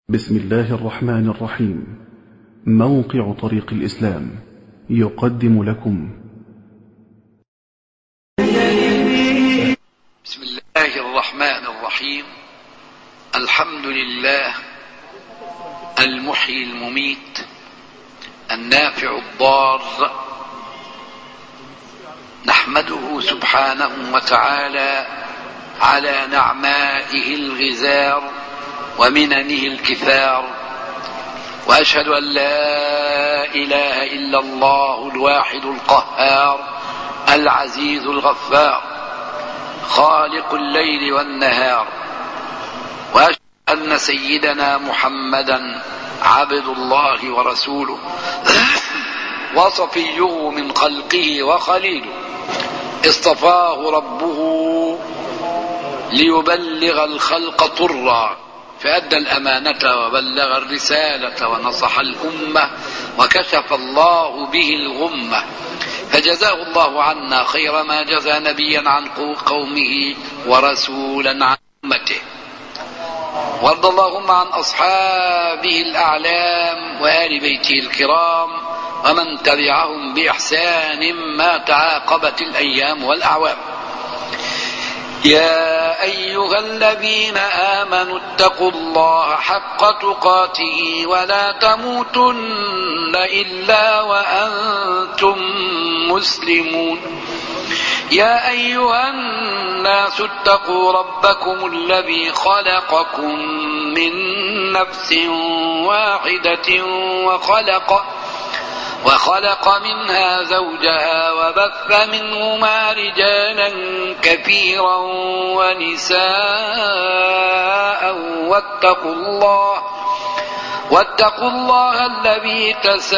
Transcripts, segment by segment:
بسم الله الرحمن الرحيم موقع طريق الإسلام يقدم لكم بسم الله الرحمن الرحيم الحمد لله المحيي المميت النافع الضار نحمده سبحانه وتعالى على نعمائه الغزار ومننه الكثار واشهد ان لا اله الا الله الواحد القهار العزيز الغفار خالق الليل والنهار واشهد ان سيدنا محمدا عبد الله ورسوله وصفيه من خلقه وخليله اصطفاه ربه ليبلغ الخلق طرا فأدى الأمانة وبلغ الرسالة ونصح الأمة وكشف الله به الغمة فجزاه الله عنا خير ما جزى نبيا عن قومه ورسولا عن أمته وارض اللهم عن أصحابه الأعلام وآل بيته الكرام ومن تبعهم بإحسان ما تعاقبت الأيام والأعوام يا أيها الذين آمنوا اتقوا الله حق تقاته ولا تموتن إلا وأنتم مسلمون يا أيها الناس اتقوا ربكم الذي خلقكم من نفس واحدة وخلق وخلق منها زوجها وبث منهما رجالا كثيرا ونساء واتقوا الله واتقوا الله الذي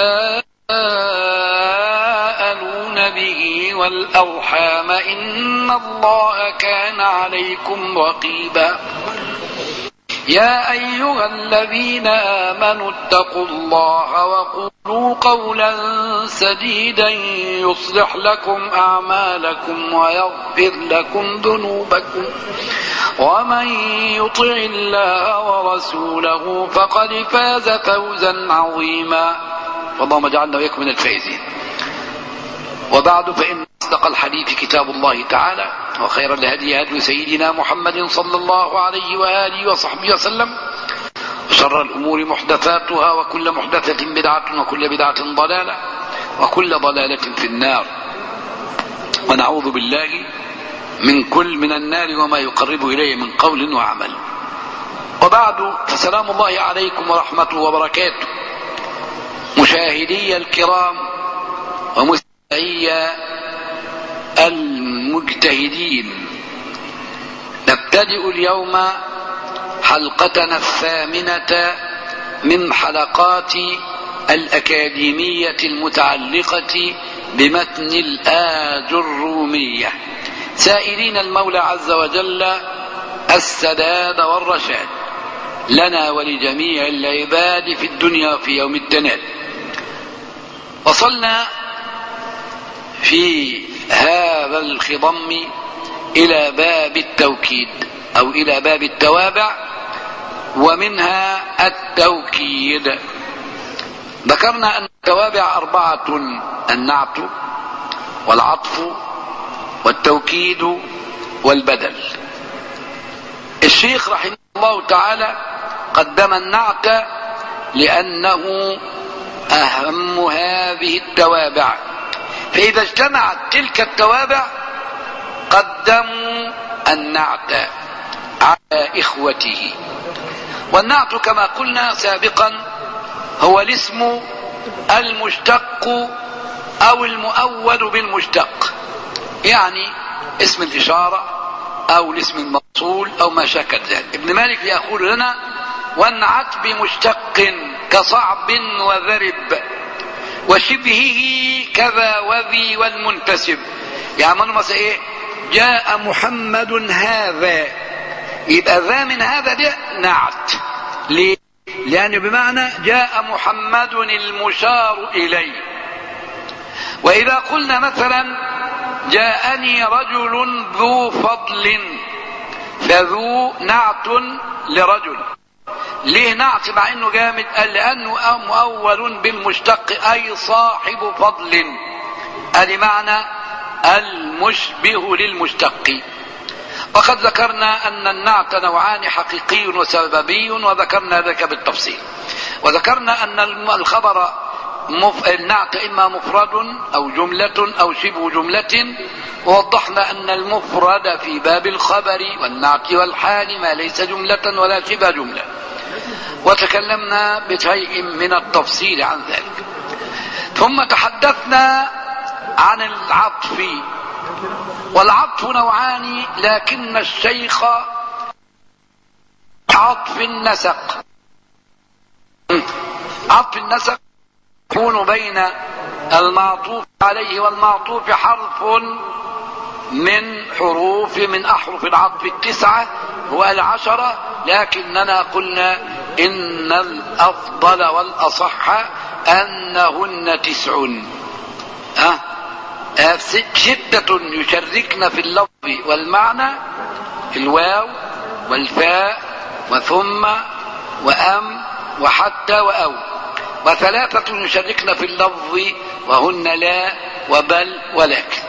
تساءلون به والأرحام إن الله كان عليكم رقيبا يا أيها الذين آمنوا اتقوا الله وقولوا قولا سديدا يصلح لكم أعمالكم ويغفر لكم ذنوبكم ومن يطع الله ورسوله فقد فاز فوزا عظيما اللهم اجعلنا وإياكم من الفائزين وبعد فإن أصدق الحديث كتاب الله تعالى وخير الهدي هدي سيدنا محمد صلى الله عليه وآله وصحبه وسلم وشر الأمور محدثاتها وكل محدثة بدعة وكل بدعة ضلالة وكل ضلالة في النار ونعوذ بالله من كل من النار وما يقرب إليه من قول وعمل وبعد فسلام الله عليكم ورحمته وبركاته مشاهدي الكرام ومستمعي المجتهدين نبتدئ اليوم حلقتنا الثامنة من حلقات الأكاديمية المتعلقة بمتن الآج الرومية سائلين المولى عز وجل السداد والرشاد لنا ولجميع العباد في الدنيا وفي يوم التناد وصلنا في هذا الخضم إلى باب التوكيد أو إلى باب التوابع ومنها التوكيد ذكرنا أن التوابع أربعة النعت والعطف والتوكيد والبدل الشيخ رحمه الله تعالى قدم النعت لأنه أهم هذه التوابع فإذا اجتمعت تلك التوابع قدموا النعت على إخوته والنعت كما قلنا سابقا هو الاسم المشتق أو المؤول بالمشتق يعني اسم الإشارة أو الاسم الموصول أو ما شاكل ذلك ابن مالك يقول لنا والنعت بمشتق كصعب وذرب وشبهه كذا وذي والمنتسب يعني مثلا ايه جاء محمد هذا يبقى ذا من هذا ده نعت ليه لأنه بمعنى جاء محمد المشار إليه وإذا قلنا مثلا جاءني رجل ذو فضل فذو نعت لرجل ليه نعت مع انه جامد قال لانه مؤول بالمشتق اي صاحب فضل ادي معنى المشبه للمشتق وقد ذكرنا ان النعت نوعان حقيقي وسببي وذكرنا ذلك بالتفصيل وذكرنا ان الخبر مف... النعت اما مفرد او جمله او شبه جمله ووضحنا ان المفرد في باب الخبر والنعت والحال ما ليس جمله ولا شبه جمله وتكلمنا بشيء من التفصيل عن ذلك ثم تحدثنا عن العطف والعطف نوعان لكن الشيخ عطف النسق عطف النسق يكون بين المعطوف عليه والمعطوف حرف من حروف من احرف العطف التسعه والعشره لكننا قلنا ان الافضل والاصح انهن تسع أه؟ أه ستة يشركن في اللفظ والمعنى الواو والفاء وثم وأم وحتى وأو وثلاثة يشركن في اللفظ وهن لا وبل ولكن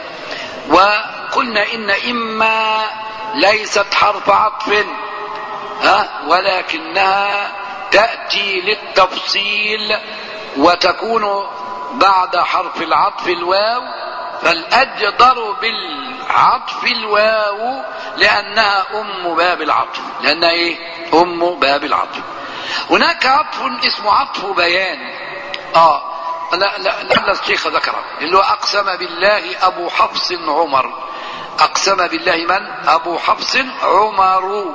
وقلنا إن إما ليست حرف عطف ها ولكنها تأتي للتفصيل وتكون بعد حرف العطف الواو فالأجدر بالعطف الواو لأنها أم باب العطف لأنها إيه؟ أم باب العطف هناك عطف اسمه عطف بيان آه لا لا لا الشيخ ذكره اللي هو أقسم بالله أبو حفص عمر أقسم بالله من؟ أبو حفص عمر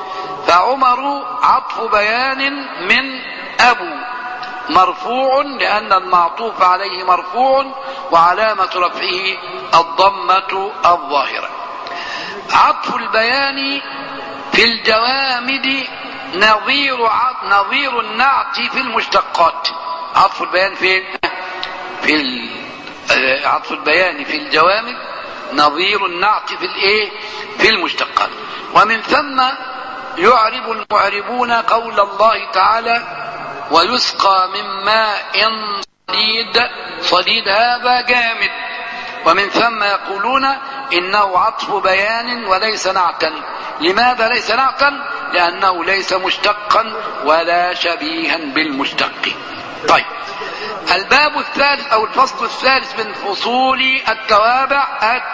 فعمر عطف بيان من أبو مرفوع لأن المعطوف عليه مرفوع وعلامة رفعه الضمة الظاهرة عطف البيان في الجوامد نظير نظير النعت في المشتقات عطف البيان فين في عطف البيان في الجوامد نظير النعت في الايه في المشتقات ومن ثم يعرب المعربون قول الله تعالى ويسقى من ماء صديد صديد هذا جامد ومن ثم يقولون انه عطف بيان وليس نعتا لماذا ليس نعتا لانه ليس مشتقا ولا شبيها بالمشتق طيب الباب الثالث او الفصل الثالث من فصول التوابع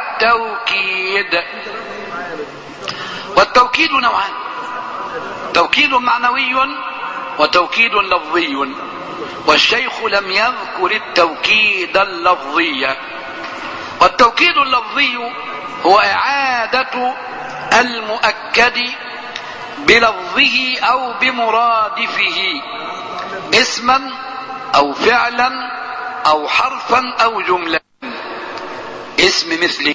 التوكيد والتوكيد نوعان توكيد معنوي وتوكيد لفظي والشيخ لم يذكر التوكيد اللفظي والتوكيد اللفظي هو إعادة المؤكد بلفظه أو بمرادفه اسما أو فعلا أو حرفا أو جملة اسم مثل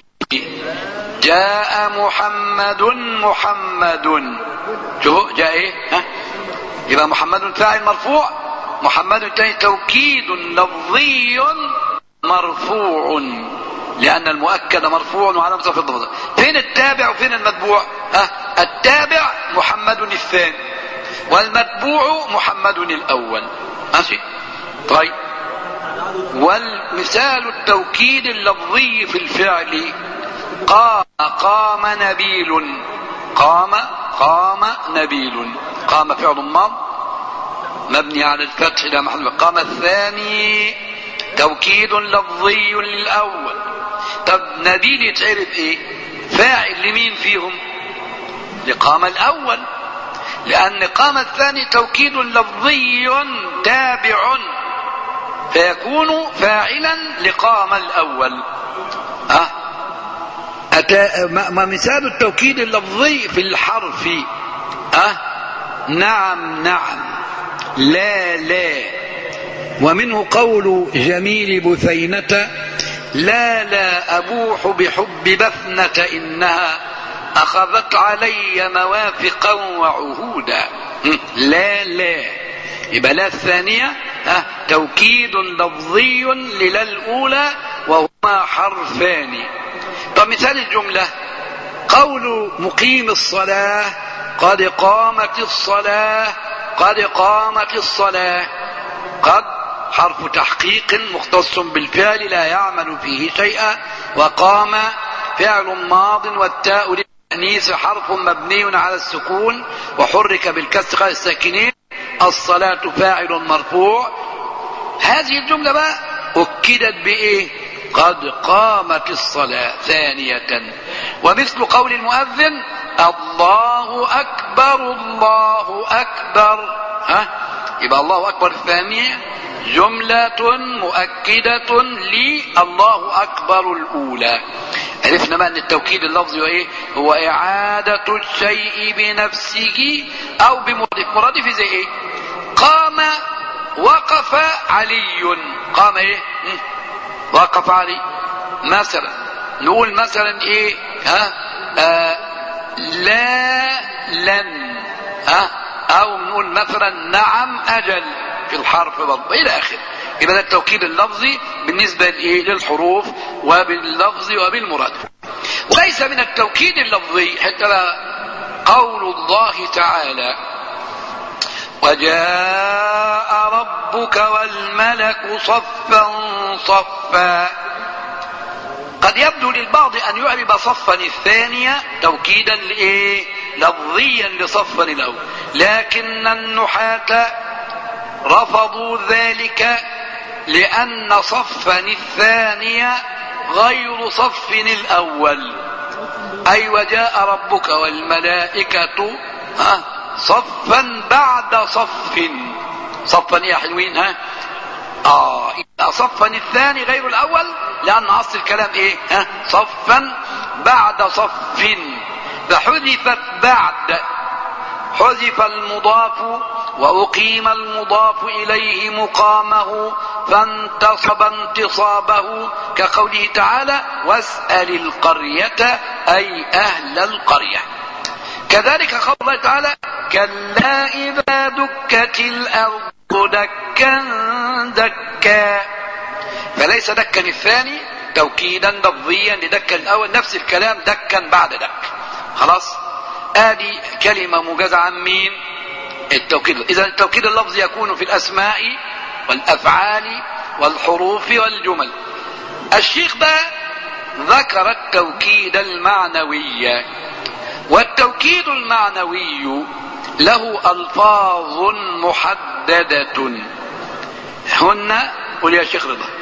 جاء محمد محمد شو جاء ايه ها يبقى محمد فاعل مرفوع محمد الثاني توكيد لفظي مرفوع لأن المؤكد مرفوع وعلامة رفع الضمة فين التابع وفين المتبوع؟ ها التابع محمد الثاني والمتبوع محمد الأول ماشي طيب والمثال التوكيد اللفظي في الفعل قام قام نبيل قام قام نبيل قام فعل ماض مبني على الفتح لا محل قام الثاني توكيد لفظي للأول طب نبيل يتعرف ايه فاعل لمين فيهم لقام الأول لأن قام الثاني توكيد لفظي تابع فيكون فاعلا لقام الأول أه أتا ما مثال التوكيد اللفظي في الحرف أه نعم نعم لا لا ومنه قول جميل بثينة لا لا أبوح بحب بثنة إنها أخذت علي موافقا وعهودا لا لا يبقى لا الثانية أه توكيد لفظي للا الأولى وهما حرفان طب مثال الجملة قول مقيم الصلاة قد قامت الصلاة قد قامت الصلاة قد حرف تحقيق مختص بالفعل لا يعمل فيه شيئا وقام فعل ماض والتاء للتأنيث حرف مبني على السكون وحرك بالكسر الساكنين الصلاة فاعل مرفوع هذه الجملة بقى أكدت بإيه قد قامت الصلاة ثانية ومثل قول المؤذن الله أكبر الله أكبر ها يبقى الله أكبر الثانية جملة مؤكدة لله أكبر الأولى عرفنا بقى ان التوكيد اللفظي هو ايه؟ هو إعادة الشيء بنفسه أو بمرادف، مرادف زي ايه؟ قام وقف علي، قام ايه؟ وقف علي مثلا نقول مثلا ايه؟ ها؟ آه لا لن ها؟ أو نقول مثلا نعم أجل في الحرف برضه إلى آخره يبقى ده التوكيد اللفظي بالنسبة لإيه للحروف وباللفظ وبالمراد وليس من التوكيد اللفظي حتى قول الله تعالى وجاء ربك والملك صفا صفا قد يبدو للبعض أن يعرب صفا الثانية توكيدا لإيه لفظيا لصفا الأول لكن النحاة رفضوا ذلك لأن صفا الثانية غير صف الأول أي وجاء ربك والملائكة ها صفا بعد صف صفا يا حلوين ها آه صفا الثاني غير الأول لأن أصل الكلام إيه ها صفا بعد صف فحذفت بعد حذف المضاف وأقيم المضاف إليه مقامه فانتصب انتصابه كقوله تعالى واسأل القرية أي أهل القرية كذلك قول الله تعالى كلا إذا دكت الأرض دكا دكا فليس دكا الثاني توكيدا لفظيا لدكا الأول نفس الكلام دكا بعد دك خلاص ادي كلمه موجزه عن مين التوكيد اذا التوكيد اللفظي يكون في الاسماء والافعال والحروف والجمل الشيخ ده ذكر التوكيد المعنوي والتوكيد المعنوي له الفاظ محدده هن قل يا شيخ رضا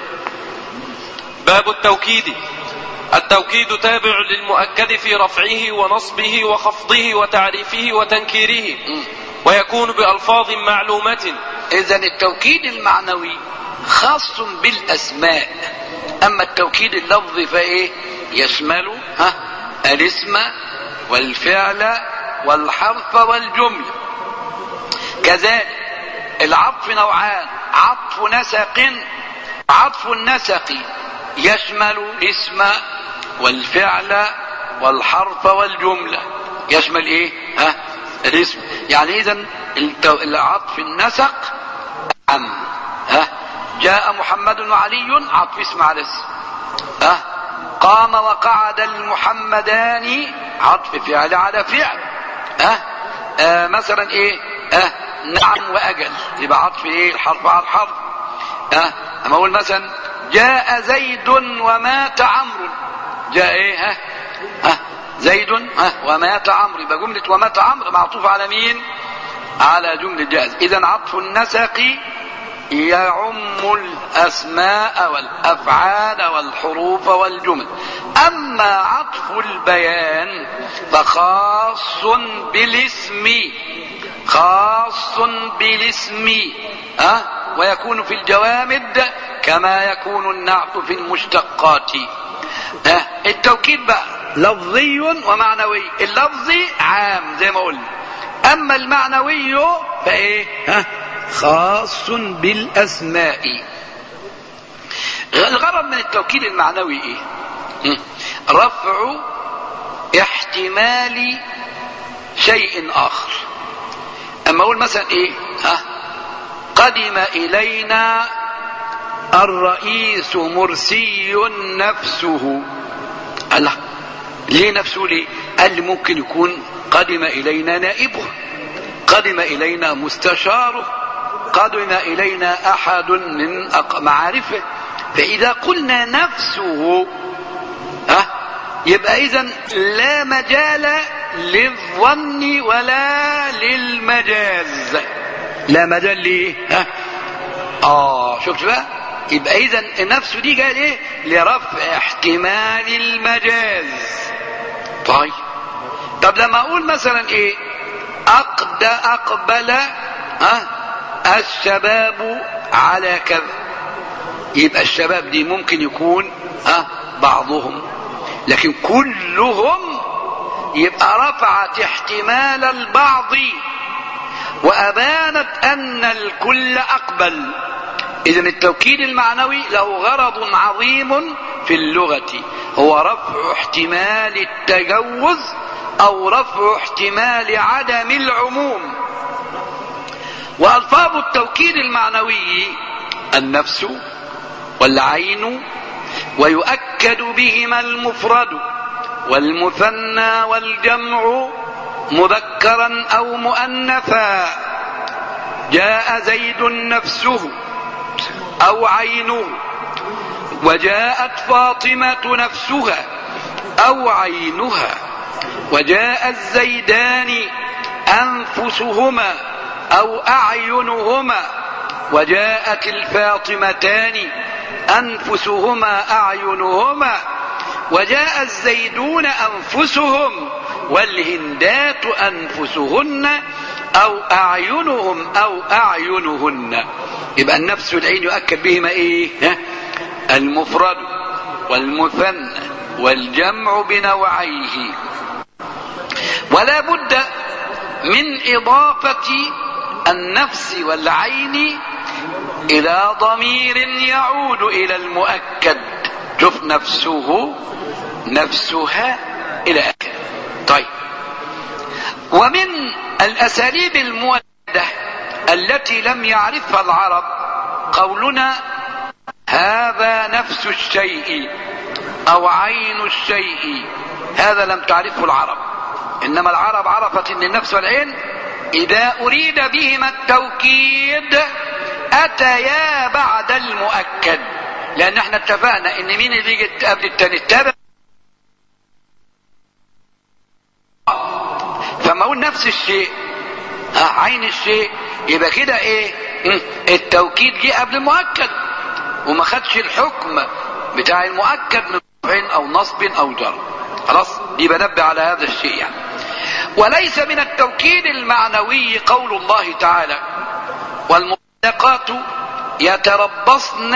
باب التوكيد التوكيد تابع للمؤكد في رفعه ونصبه وخفضه وتعريفه وتنكيره ويكون بألفاظ معلومة إذا التوكيد المعنوي خاص بالأسماء أما التوكيد اللفظي فإيه يشمل ها الاسم والفعل والحرف والجملة كذلك العطف نوعان عطف نسق عطف النسق يشمل الاسم والفعل والحرف والجملة يشمل ايه ها الاسم يعني اذا العطف النسق عم ها جاء محمد وعلي عطف اسم على اسم ها قام وقعد المحمدان عطف فعل على فعل ها آه مثلا ايه ها نعم واجل يبقى عطف ايه الحرف على الحرف ها اما اقول مثلا جاء زيد ومات عمرو جاء ايه ها ها زيد ها ومات عمرو يبقى جملة ومات عمرو معطوف على مين على جملة جاز اذا عطف النسق يعم الاسماء والافعال والحروف والجمل اما عطف البيان فخاص بالاسم خاص بالاسم ها ويكون في الجوامد كما يكون النعت في المشتقات ها التوكيد بقى لفظي ومعنوي اللفظي عام زي ما قلنا اما المعنوي فايه ها خاص بالاسماء الغرض من التوكيد المعنوي ايه رفع احتمال شيء اخر اما اقول مثلا ايه ها قدم الينا الرئيس مرسي نفسه الله ليه نفسه ليه قال لي ممكن يكون قدم الينا نائبه قدم إلينا مستشاره قدم إلينا أحد من معارفه فإذا قلنا نفسه ها يبقى إذا لا مجال للظن ولا للمجاز لا مجال ليه ها اه شفت بقى يبقى اذا النفس دي جايه ليه لرفع احتمال المجاز طيب طب لما اقول مثلا ايه أقد أقبل ها الشباب على كذا يبقى الشباب دي ممكن يكون ها بعضهم لكن كلهم يبقى رفعت احتمال البعض وأبانت أن الكل أقبل إذا التوكيد المعنوي له غرض عظيم في اللغة هو رفع احتمال التجوز أو رفع احتمال عدم العموم وألفاظ التوكيد المعنوي النفس والعين ويؤكد بهما المفرد والمثنى والجمع مذكرا أو مؤنثا جاء زيد نفسه أو عينه وجاءت فاطمة نفسها أو عينها وجاء الزيدان أنفسهما أو أعينهما وجاءت الفاطمتان أنفسهما أعينهما وجاء الزيدون أنفسهم والهندات أنفسهن أو أعينهم أو أعينهن يبقى النفس والعين يؤكد بهما إيه المفرد والمثنى والجمع بنوعيه ولا بد من إضافة النفس والعين إلى ضمير يعود إلى المؤكد شوف نفسه نفسها إلى آخره طيب ومن الأساليب المودة التي لم يعرفها العرب قولنا هذا نفس الشيء أو عين الشيء هذا لم تعرفه العرب إنما العرب عرفت أن النفس والعين إذا أريد بهما التوكيد أتيا بعد المؤكد لأن احنا اتفقنا إن مين اللي يجي قبل التاني التابع فما أقول نفس الشيء عين الشيء يبقى كده إيه التوكيد جه قبل المؤكد وما خدش الحكم بتاع المؤكد من رفع أو نصب أو جر خلاص دي بنبه على هذا الشيء يعني وليس من التوكيد المعنوي قول الله تعالى والمطلقات يتربصن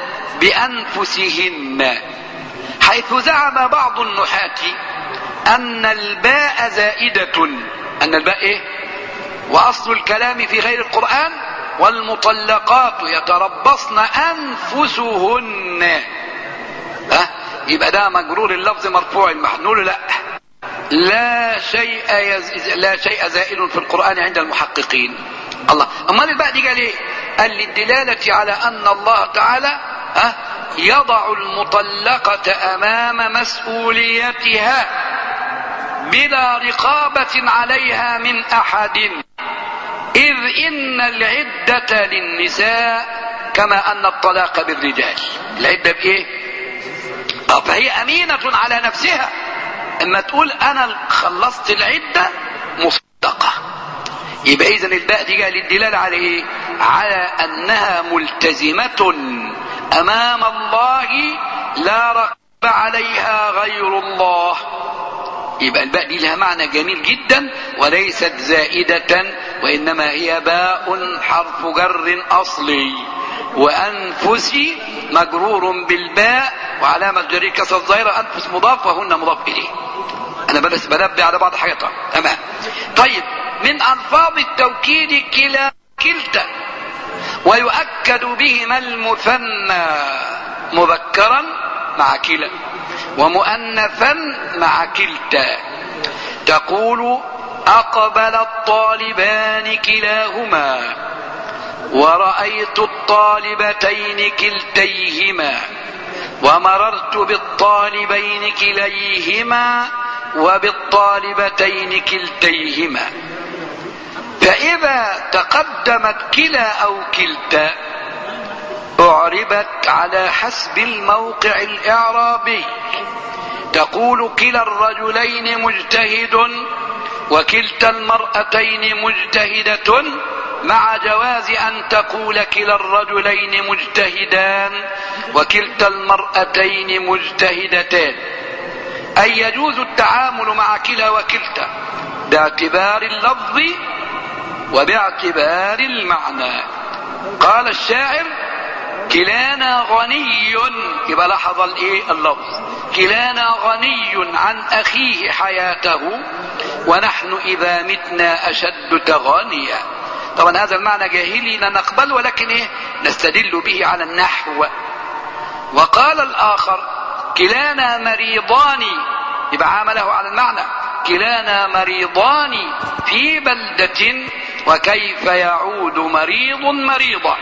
بأنفسهن حيث زعم بعض النحاة أن الباء زائدة أن الباء إيه؟ وأصل الكلام في غير القرآن والمطلقات يتربصن أنفسهن ها يبقى ده مجرور اللفظ مرفوع المحنول لا لا شيء يز... لا شيء زائل في القرآن عند المحققين الله امال الباء دي قال ايه قال للدلالة على ان الله تعالى ها يضع المطلقة امام مسؤوليتها بلا رقابة عليها من احد اذ ان العدة للنساء كما ان الطلاق بالرجال العدة بايه اه فهي امينة على نفسها اما تقول انا خلصت العدة مصدقة يبقى اذا الباء دي جايه للدلاله على ايه على انها ملتزمه امام الله لا رقب عليها غير الله يبقى الباء دي لها معنى جميل جدا وليست زائدة وإنما هي باء حرف جر أصلي وأنفسي مجرور بالباء وعلامة جري كسر الظاهرة أنفس مضاف وهن مضاف إليه أنا بس بنبه على بعض حاجات تمام طيب من ألفاظ التوكيد كلا كلتا ويؤكد بهما المثنى مذكرا مع كلا ومؤنثا مع كلتا تقول أقبل الطالبان كلاهما ورأيت الطالبتين كلتيهما ومررت بالطالبين كليهما وبالطالبتين كلتيهما فإذا تقدمت كلا أو كلتا أعربت على حسب الموقع الإعرابي تقول كلا الرجلين مجتهد وكلتا المرأتين مجتهدة مع جواز أن تقول كلا الرجلين مجتهدان وكلتا المرأتين مجتهدتان أي يجوز التعامل مع كلا وكلتا باعتبار اللفظ وباعتبار المعنى قال الشاعر كلانا غني يبقى لاحظ الايه اللفظ كلانا غني عن اخيه حياته ونحن اذا متنا اشد تغانيا طبعا هذا المعنى جاهلي لا نقبل ولكن ايه نستدل به على النحو وقال الاخر كلانا مريضان يبقى عامله على المعنى كلانا مريضان في بلدة وكيف يعود مريض مريضا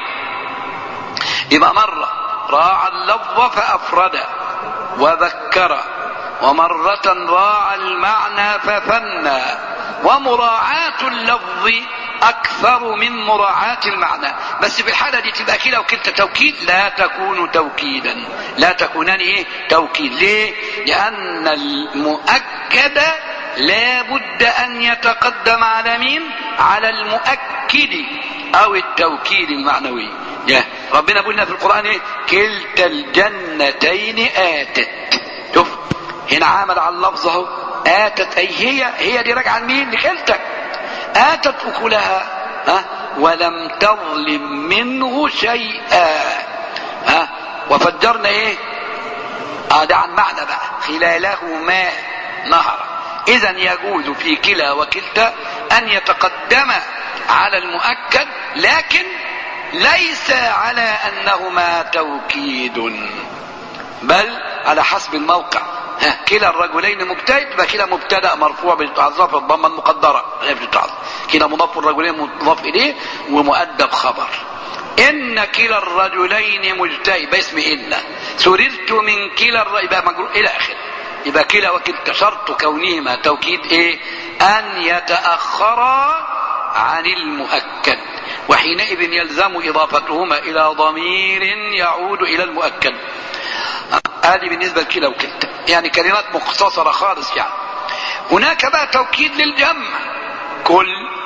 يبقى مرة راعى اللفظ فأفرد وذكر ومرة راعى المعنى فثنى ومراعاة اللفظ أكثر من مراعاة المعنى بس في الحالة دي تبقى كده وكلتا توكيد لا تكون توكيدا لا تكونان إيه توكيد ليه لأن المؤكد لا بد أن يتقدم على مين على المؤكد أو التوكيد المعنوي يا ربنا قلنا في القرآن إيه كلتا الجنتين آتت شوف هنا عامل على اللفظ اهو آتت أي هي هي دي راجعة لمين لكلتا آتت أكلها ها ولم تظلم منه شيئا ها وفجرنا ايه اه ده عن معنى بقى خلاله ماء نهر اذا يجوز في كلا وكلتا ان يتقدم على المؤكد لكن ليس على انهما توكيد بل على حسب الموقع ها كلا الرجلين مجتهد فكلا مبتدا مرفوع بالتعظف الضمه المقدره غير بالتعظف كلا مضاف الرجلين مضاف اليه ومؤدب خبر ان كلا الرجلين مجتهد باسم ان سررت من كلا الر... يبقى مجرور الى اخره يبقى كلا وكلتا شرط كونهما توكيد ايه ان يتاخرا عن المؤكد وحينئذ يلزم اضافتهما الى ضمير يعود الى المؤكد هذه بالنسبة لكلا وكلتا يعني كلمات مختصرة خالص يعني هناك بقى توكيد للجمع كل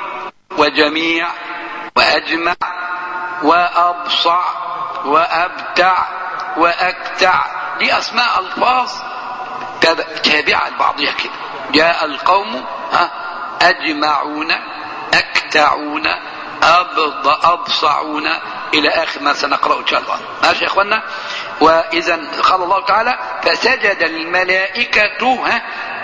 وجميع وأجمع وأبصع وأبتع وأكتع دي أسماء ألفاظ تابعة لبعضها كده جاء القوم ها أجمعون أكتعون أبض أبصعون إلى آخر ما سنقرأه إن شاء الله ماشي يا إخوانا وإذا قال الله تعالى فسجد الملائكة ها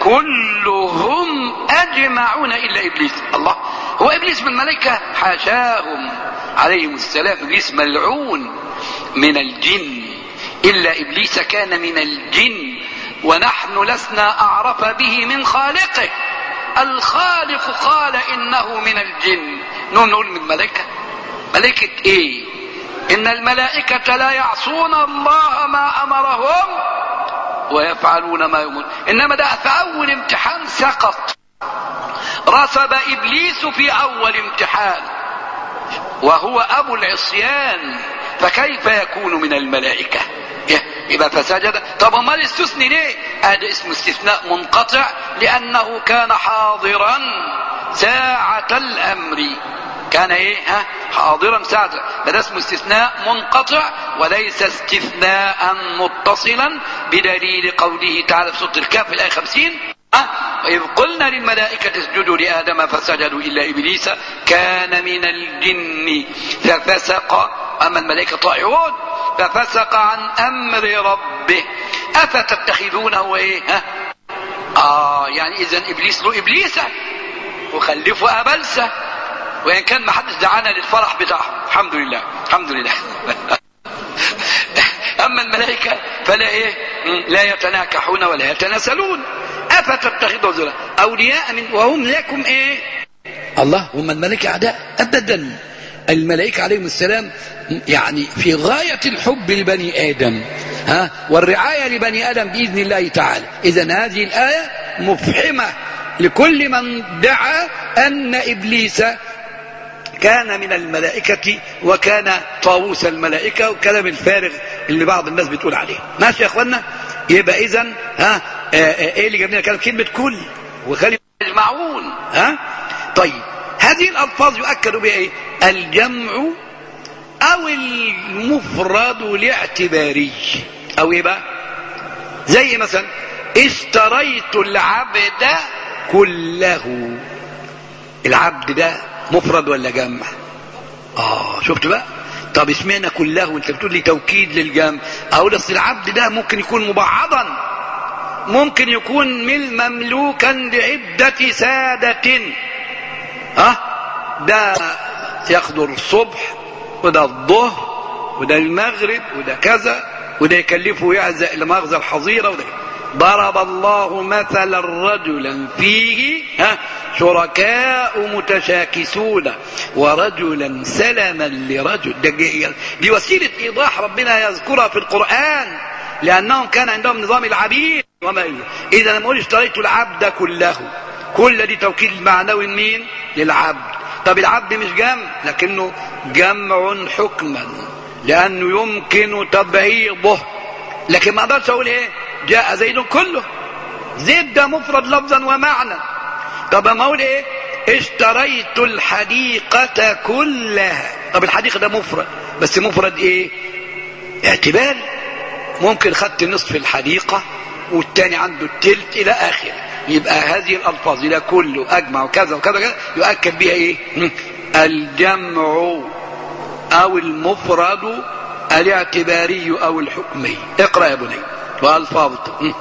كلهم أجمعون إلا إبليس الله هو إبليس من الملائكة حاشاهم عليهم السلام إبليس ملعون من الجن إلا إبليس كان من الجن ونحن لسنا أعرف به من خالقه الخالق قال إنه من الجن نقول نقول من ملائكة ملائكة إيه إن الملائكة لا يعصون الله ما أمرهم ويفعلون ما يؤمرون إنما ده في أول امتحان سقط رسب إبليس في أول امتحان وهو أبو العصيان فكيف يكون من الملائكة يبقى فسجد طب امال استثني ليه هذا اسم استثناء منقطع لانه كان حاضرا ساعة الامر كان ايه ها حاضرا ساعة ده اسمه استثناء منقطع وليس استثناء متصلا بدليل قوله تعالى في سورة الكهف الآية 50 أه؟ وإذ قلنا للملائكة اسجدوا لآدم فسجدوا إلا إبليس كان من الجن ففسق أما الملائكة طائعون ففسق عن أمر ربه أفتتخذونه إيه ها؟ آه يعني إذا إبليس له إبليسة وخلفه أبلسة وإن كان ما حدش دعانا للفرح بتاعهم الحمد لله الحمد لله أما الملائكة فلا إيه لا يتناكحون ولا يتناسلون أفتتخذوا ذلا أولياء من وهم لكم إيه الله هم الملائكة أعداء أبدا الملائكة عليهم السلام يعني في غاية الحب لبني آدم ها والرعاية لبني آدم بإذن الله تعالى إذا هذه الآية مفحمة لكل من دعا أن إبليس كان من الملائكة وكان طاووس الملائكة والكلام الفارغ اللي بعض الناس بتقول عليه ماشي يا اخوانا يبقى اذا ها آه، آه، ايه اللي جاب لنا كلام كلمة كل وخلي يجمعون ها طيب هذه الالفاظ يؤكد بها ايه الجمع او المفرد الاعتباري او ايه بقى زي مثلا اشتريت العبد كله العبد ده مفرد ولا جمع اه شفت بقى طب اشمعنى كله انت بتقول لي توكيد للجمع اقول اصل العبد ده ممكن يكون مبعضا ممكن يكون من مملوكا لعدة سادة ها ده يخضر الصبح وده الظهر وده المغرب وده كذا وده يكلفه يعزق لمغزى الحظيرة وده ضرب الله مثلا رجلا فيه ها شركاء متشاكسون ورجلا سلما لرجل ده جي- دي وسيلة إيضاح ربنا يذكرها في القرآن لأنهم كان عندهم نظام العبيد وما إيه إذا لما أقول اشتريت العبد كله كل دي توكيد معنوي مين للعبد طب العبد مش جمع لكنه جمع حكما لأنه يمكن تبعيضه لكن ما اقدرش اقول ايه جاء زيد كله زيد ده مفرد لفظا ومعنى طب ما اقول ايه اشتريت الحديقة كلها طب الحديقة ده مفرد بس مفرد ايه اعتبار ممكن خدت نصف الحديقة والتاني عنده التلت الى اخره يبقى هذه الالفاظ الى كله اجمع وكذا وكذا وكذا يؤكد بها ايه م? الجمع او المفرد الاعتباري او الحكمي اقرا يا بني والفاظ م?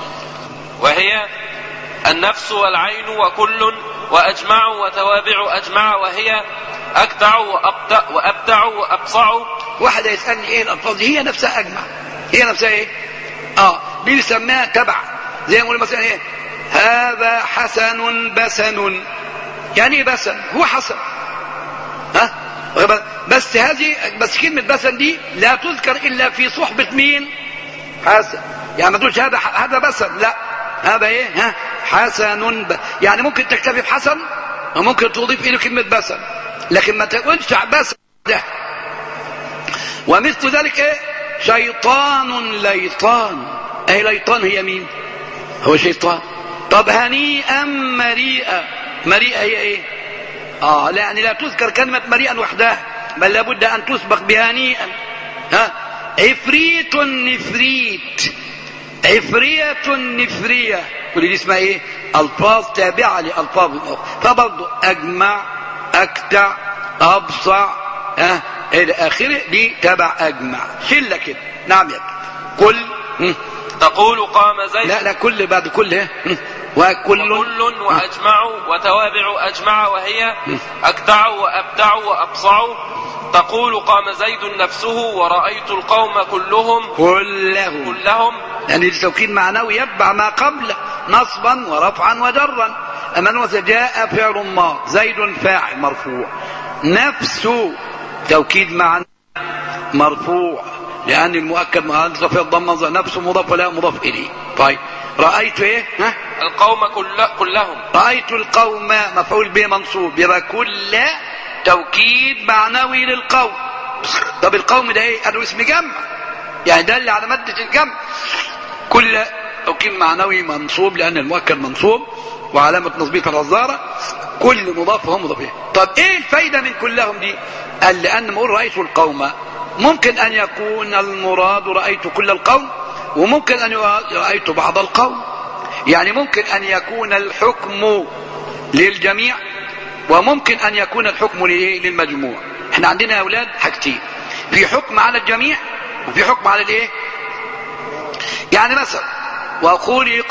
وهي النفس والعين وكل وأجمع وتوابع أجمع وهي أكدع وأبدع وأبدع وأبصع واحد يسالني ايه الالفاظ دي؟ هي نفسها اجمع هي نفسها ايه اه دي بيسميها تبع زي ما نقول مثلا ايه هذا حسن بسن يعني ايه بسن هو حسن ها واخد بالك؟ بس هذه بس كلمة بسن دي لا تذكر إلا في صحبة مين؟ حسن يعني ما تقولش هذا هذا بسن لا هذا ايه؟ ها حسن ب... يعني ممكن تكتفي بحسن وممكن تضيف إليه كلمة بسن لكن ما تقولش بسن ده ومثل ذلك ايه؟ شيطان ليطان اي ليطان هي مين؟ هو شيطان طب هنيئا مريئا مريئا هي ايه؟ اه لا يعني لا تذكر كلمة مريئا وحدها بل لابد أن تسبق بهنيئا ها عفريت نفريت عفرية نفرية كل دي اسمها ايه الفاظ تابعة لالفاظ اخرى فبرضه اجمع اكتع ابصع ها الى اخره دي تبع اجمع شله كده نعم يا ابني. كل هم. تقول قام زيد لا لا كل بعد كل ها هم. وكل وكل وأجمع وتوابع أجمع وهي أكدع وأبدع وأبصع تقول قام زيد نفسه ورأيت القوم كلهم كله كلهم لأن التوكيد معنوي يتبع ما قبله نصبا ورفعا وجرا أما أنه جاء فعل ما زيد فاعل مرفوع نفس توكيد معنى مرفوع لأن المؤكد مع في الضمة نفس مضاف ولا مضاف إليه طيب رأيت إيه ها القوم كل كلهم رأيت القوم مفعول به منصوب يبقى كل توكيد معنوي للقوم طب القوم ده ايه قالوا اسم جمع يعني دل على مادة الجمع كل توكيد معنوي منصوب لأن المؤكد منصوب وعلامة نصبيه الرزارة كل مضاف وهو مضاف إليه. طب ايه الفايدة من كلهم دي قال لأن ما أقول رأيت القوم ممكن أن يكون المراد رأيت كل القوم وممكن أن يراد رأيت بعض القوم يعني ممكن أن يكون الحكم للجميع وممكن أن يكون الحكم لإيه؟ للمجموع احنا عندنا يا أولاد حاجتين في حكم على الجميع وفي حكم على الإيه يعني مثلا وخلق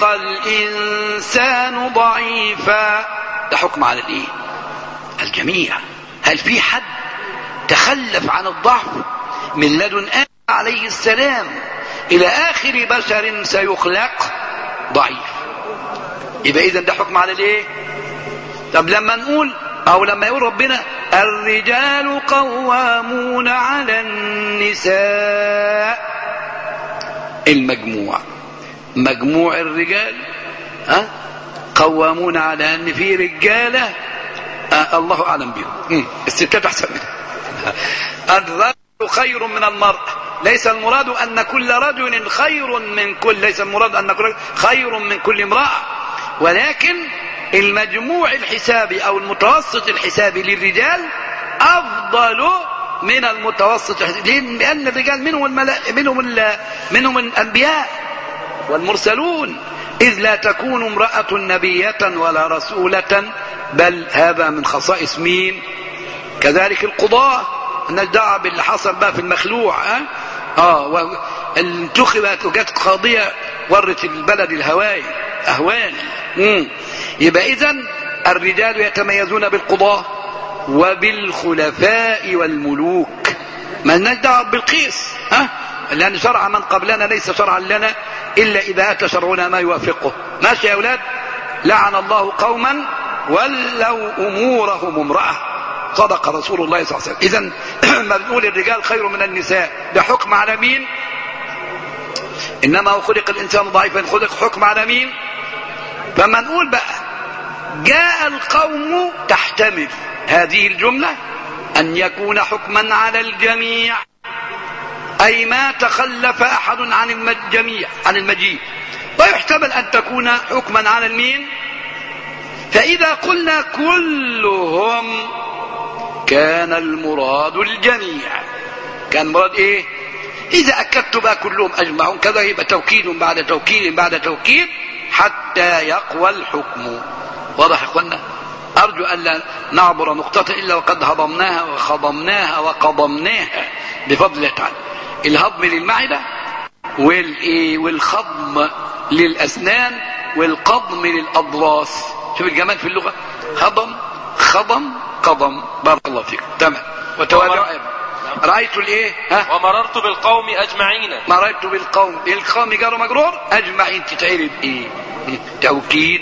الإنسان ضعيفا ده حكم على الإيه الجميع هل في حد تخلف عن الضعف من لدن آدم عليه السلام إلى آخر بشر سيخلق ضعيف يبقى إذا ده حكم على الإيه طب لما نقول أو لما يقول ربنا الرجال قوامون على النساء المجموع مجموع الرجال ها قوامون على ان في رجاله آه الله اعلم بهم مم. الستات احسن منها الرجل خير من المرأة ليس المراد ان كل رجل خير من كل ليس المراد ان كل رجل خير من كل امرأة ولكن المجموع الحسابي او المتوسط الحسابي للرجال افضل من المتوسط الحسابي لان الرجال منهم الملا... منهم ال... منهم الانبياء والمرسلون إذ لا تكون امرأة نبية ولا رسولة بل هذا من خصائص مين كذلك القضاة الناس دعوة باللي حصل بقى في المخلوع ها اه و... انتخبت وجت قاضية ورت البلد الهواي أهوال مم. يبقى إذا الرجال يتميزون بالقضاة وبالخلفاء والملوك ما لناش دعوة بالقيس ها لأن شرع من قبلنا ليس شرعا لنا إلا إذا أتى شرعنا ما يوافقه ماشي يا أولاد لعن الله قوما ولوا أمورهم امرأة صدق رسول الله صلى الله عليه وسلم إذا ما بنقول الرجال خير من النساء ده حكم على مين إنما هو خلق الإنسان ضعيفا خلق حكم على مين فما نقول بقى جاء القوم تحتمل هذه الجملة أن يكون حكما على الجميع أي ما تخلف أحد عن الجميع عن المجيء ويحتمل أن تكون حكما على المين فإذا قلنا كلهم كان المراد الجميع كان مراد إيه إذا أكدت بقى كلهم أجمعون كذا يبقى توكيد بعد توكيد بعد توكيد حتى يقوى الحكم واضح يا اخوانا أرجو أن لا نعبر نقطة إلا وقد هضمناها وخضمناها وقضمناها بفضل الله تعالى الهضم للمعدة والايه والخضم للأسنان والقضم للأضراس شوف الجمال في اللغة هضم خضم قضم بارك الله فيك تمام وتوابع رأيت الايه ها ومررت بالقوم أجمعين مررت بالقوم القوم جار مجرور أجمعين تتعرف ايه توكيد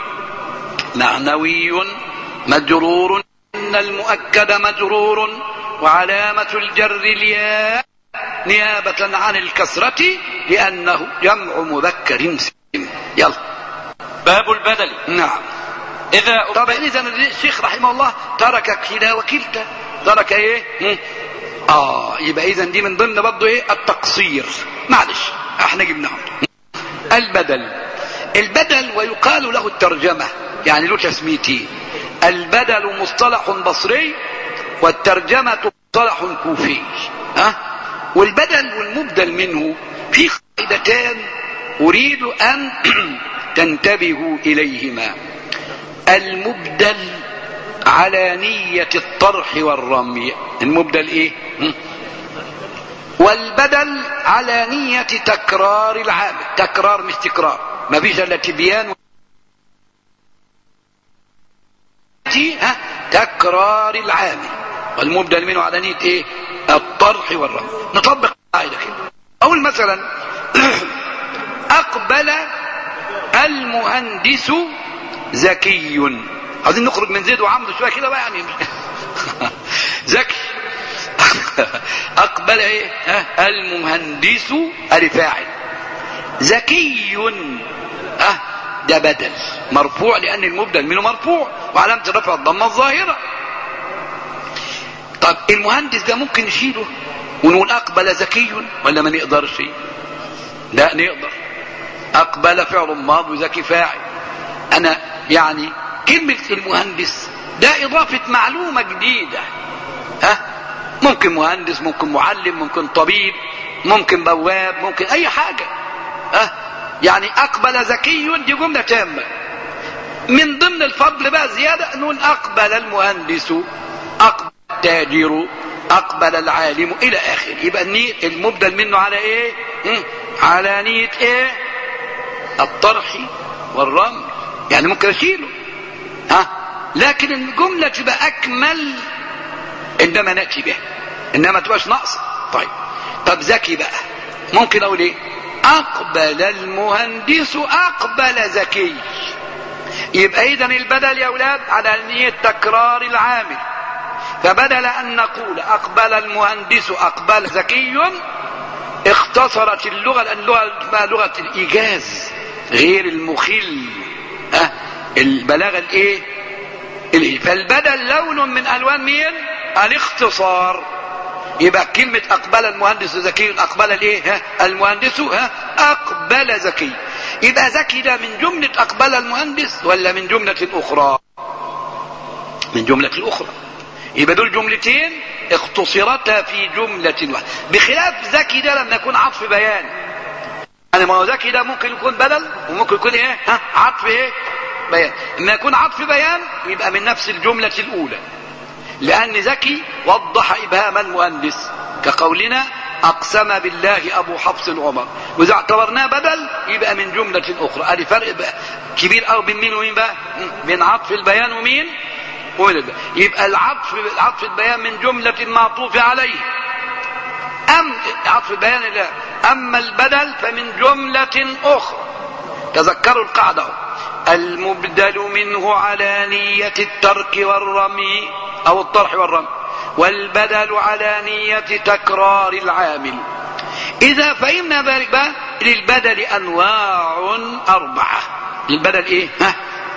معنوي مجرور إن المؤكد مجرور وعلامة الجر الياء نيابة عن الكسرة لأنه جمع مذكر سليم يلا باب البدل نعم إذا طبعا إذا الشيخ رحمه الله ترك كلا وكلتا ترك إيه هم؟ آه يبقى إذا دي من ضمن برضه إيه التقصير معلش احنا جبناهم البدل البدل ويقال له الترجمة يعني له تسميتين البدل مصطلح بصري والترجمة مصطلح كوفي ها والبدل والمبدل منه في قاعدتان أريد أن تنتبهوا إليهما المبدل على نية الطرح والرمي المبدل إيه هم؟ والبدل على نية تكرار العامل تكرار مش تكرار ما فيش الا تبيان ها تكرار العامل والمبدل منه على نية ايه الطرح والرمي نطبق قاعدة كده اقول مثلا اقبل المهندس ذكي عايزين نخرج من زيد وعمرو شويه كده بقى يعني ذكي اقبل ايه ها المهندس الفاعل ذكي ها ده بدل مرفوع لان المبدل منه مرفوع وعلامه الرفع الضمه الظاهره طب المهندس ده ممكن نشيله ونقول اقبل ذكي ولا ما نقدرش لا نقدر اقبل فعل ماض وذكي فاعل انا يعني كلمة المهندس ده اضافة معلومة جديدة ها ممكن مهندس ممكن معلم ممكن طبيب ممكن بواب ممكن اي حاجة ها يعني اقبل ذكي دي جملة تامة من ضمن الفضل بقى زيادة نقول اقبل المهندس اقبل التاجر اقبل العالم الى اخره يبقى النية المبدل منه على ايه م? على نية ايه الطرح والرمي يعني ممكن اشيله ها لكن الجملة تبقى اكمل عندما نأتي بها انما تبقاش ناقصة طيب طب ذكي بقى ممكن اقول ايه اقبل المهندس اقبل ذكي يبقى اذا البدل يا اولاد على نية تكرار العامل فبدل ان نقول اقبل المهندس اقبل ذكي اختصرت اللغة لان اللغة اسمها لغة الايجاز غير المخل أه البلاغة الايه الايه فالبدل لون من الوان مين الاختصار يبقى كلمة أقبل المهندس ذكي أقبل الإيه؟ ها؟ المهندس ها؟ أقبل ذكي يبقى ذكي ده من جملة أقبل المهندس ولا من جملة أخرى؟ من جملة أخرى يبقى دول جملتين اختصرتا في جملة واحدة بخلاف ذكي ده لما يكون عطف بيان يعني ما هو ذكي ده ممكن يكون بدل وممكن يكون ايه ها عطف ايه بيان لما يكون عطف بيان يبقى من نفس الجملة الأولى لأن ذكي وضح إبهام المؤنث كقولنا أقسم بالله أبو حفص عمر وإذا اعتبرناه بدل يبقى من جملة أخرى هذه فرق بقى كبير أو بين مين ومين بقى بين عطف البيان ومين ومن البيان. يبقى العطف عطف البيان من جملة معطوف عليه أم عطف البيان لا أما البدل فمن جملة أخرى تذكروا القاعدة المبدل منه على نية الترك والرمي أو الطرح والرمي والبدل على نية تكرار العامل إذا فهمنا ذلك بقى للبدل أنواع أربعة للبدل إيه؟ ها؟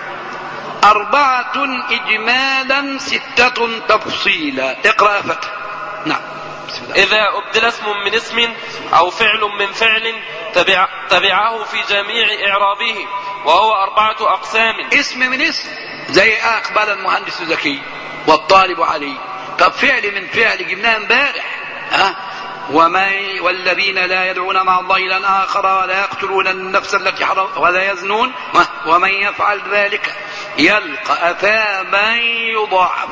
أربعة إجمالا ستة تفصيلا اقرأ يا فتى نعم بسم الله. إذا أبدل اسم من اسم أو فعل من فعل تبع تبعه في جميع إعرابه وهو أربعة أقسام اسم من اسم زي أقبل المهندس ذكي والطالب عليه طب فعل من فعل جبناه امبارح ها ومن والذين لا يدعون مع الله إلى آخر ولا يقتلون النفس التي حرم ولا يزنون ومن يفعل ذلك يلقى أثاما يضاعف